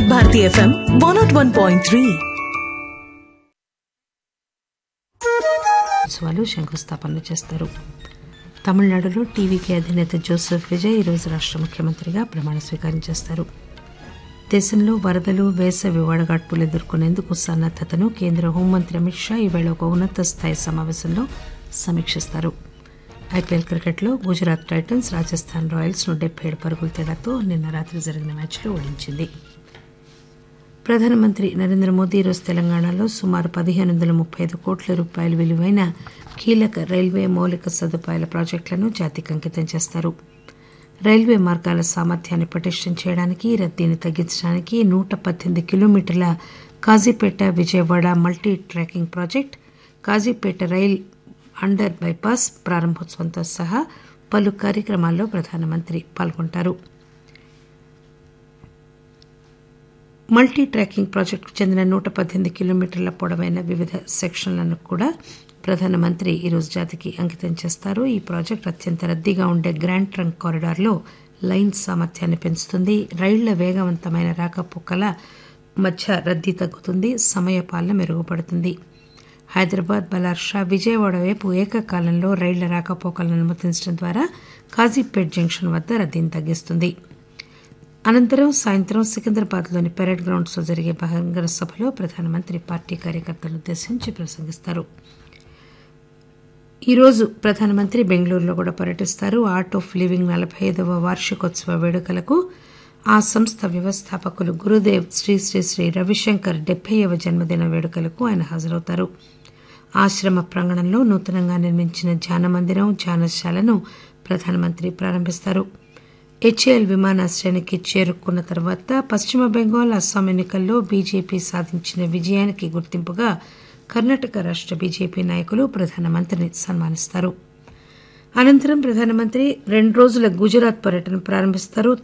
వివిధ Bharati FM one nought one point three ఉత్సవాలు శంకుస్థాపనలు చేస్తారు తమిళనాడులో టీవీకి అధినేత జోసెఫ్ విజయ్ ఈరోజు రాష్ట్ర ముఖ్యమంత్రిగా ప్రమాణ స్వీకారం చేస్తారు దేశంలో వరదలు వేసవి వడగాడ్పులు ఎదుర్కొనేందుకు సన్నద్దతను కేంద్ర హోంమంత్రి అమిత్ షా ఈవేళ ఒక ఉన్నత స్థాయి సమావేశంలో సమీక్షిస్తారు ఐపీఎల్ క్రికెట్లో గుజరాత్ టైటన్స్ రాజస్థాన్ రాయల్స్ ను డెబ్బై ఏడు పరుగుల తేడాతో నిన్న రాత్రి జరిగిన మ్యాచ్లో ఓడించింది ప్రధానమంత్రి నరేంద్ర మోదీ ఈరోజు తెలంగాణలో సుమారు పదిహేను వందల ముప్పై ఐదు కోట్ల రూపాయల విలువైన కీలక రైల్వే మౌలిక సదుపాయాల ప్రాజెక్టులను జాతికి అంకితం చేస్తారు రైల్వే మార్గాల సామర్థ్యాన్ని పటిష్టం చేయడానికి రద్దీని తగ్గించడానికి నూట పద్దెనిమిది కిలోమీటర్ల Kazipet Vijayawada multi tracking project Kazipet rail under bypass ప్రారంభోత్సవంతో సహా పలు కార్యక్రమాల్లో ప్రధానమంత్రి పాల్గొంటారు మల్టీ ట్రాకింగ్ ప్రాజెక్టుకు చెందిన నూట పద్దెనిమిది కిలోమీటర్ల పొడవైన వివిధ సెక్షన్లను కూడా ప్రధానమంత్రి ఈరోజు జాతికి అంకితం చేస్తారు ఈ ప్రాజెక్టు అత్యంత రద్దీగా ఉండే గ్రాండ్ ట్రంక్ కారిడార్లో లైన్ సామర్థ్యాన్ని పెంచుతుంది రైళ్ల వేగవంతమైన రాకపోకల మధ్య రద్దీ తగ్గుతుంది సమయపాలన మెరుగుపడుతుంది హైదరాబాద్ బలార్షా విజయవాడ వైపు ఏకకాలంలో రైళ్ల రాకపోకలను అనుమతించడం ద్వారా కాజీపేట్ జంక్షన్ వద్ద రద్దీని తగ్గిస్తుంది అనంతరం సాయంత్రం సికింద్రాబాద్లోని పెరేడ్ గ్రౌండ్స్లో జరిగే బహిరంగ సభలో ప్రధానమంత్రి పార్టీ కార్యకర్తలను ఉద్దేశించి ప్రసంగిస్తారు ఈరోజు ప్రధానమంత్రి బెంగళూరులో కూడా పర్యటిస్తారు ఆర్ట్ ఆఫ్ లివింగ్ నలభై ఐదవ వార్షికోత్సవ వేడుకలకు ఆ సంస్థ వ్యవస్థాపకులు గురుదేవ్ శ్రీ శ్రీ శ్రీ రవిశంకర్ డెబ్బైవ జన్మదిన వేడుకలకు ఆయన హాజరవుతారు ఆశ్రమ ప్రాంగణంలో నూతనంగా నిర్మించిన ధ్యాన మందిరం ధ్యానశాలను ప్రధానమంత్రి ప్రారంభిస్తారు హెచ్ఏఎల్ విమానాశ్రయానికి చేరుకున్న తర్వాత పశ్చిమ బెంగాల్ అస్సాం ఎన్నికల్లో బీజేపీ సాధించిన విజయానికి గుర్తింపుగా కర్ణాటక రాష్ట బీజేపీ నాయకులు ప్రధానమంత్రిని సన్మానిస్తారు అనంతరం ప్రధానమంత్రి రెండు రోజుల గుజరాత్ పర్యటన ప్రారంభిస్తారు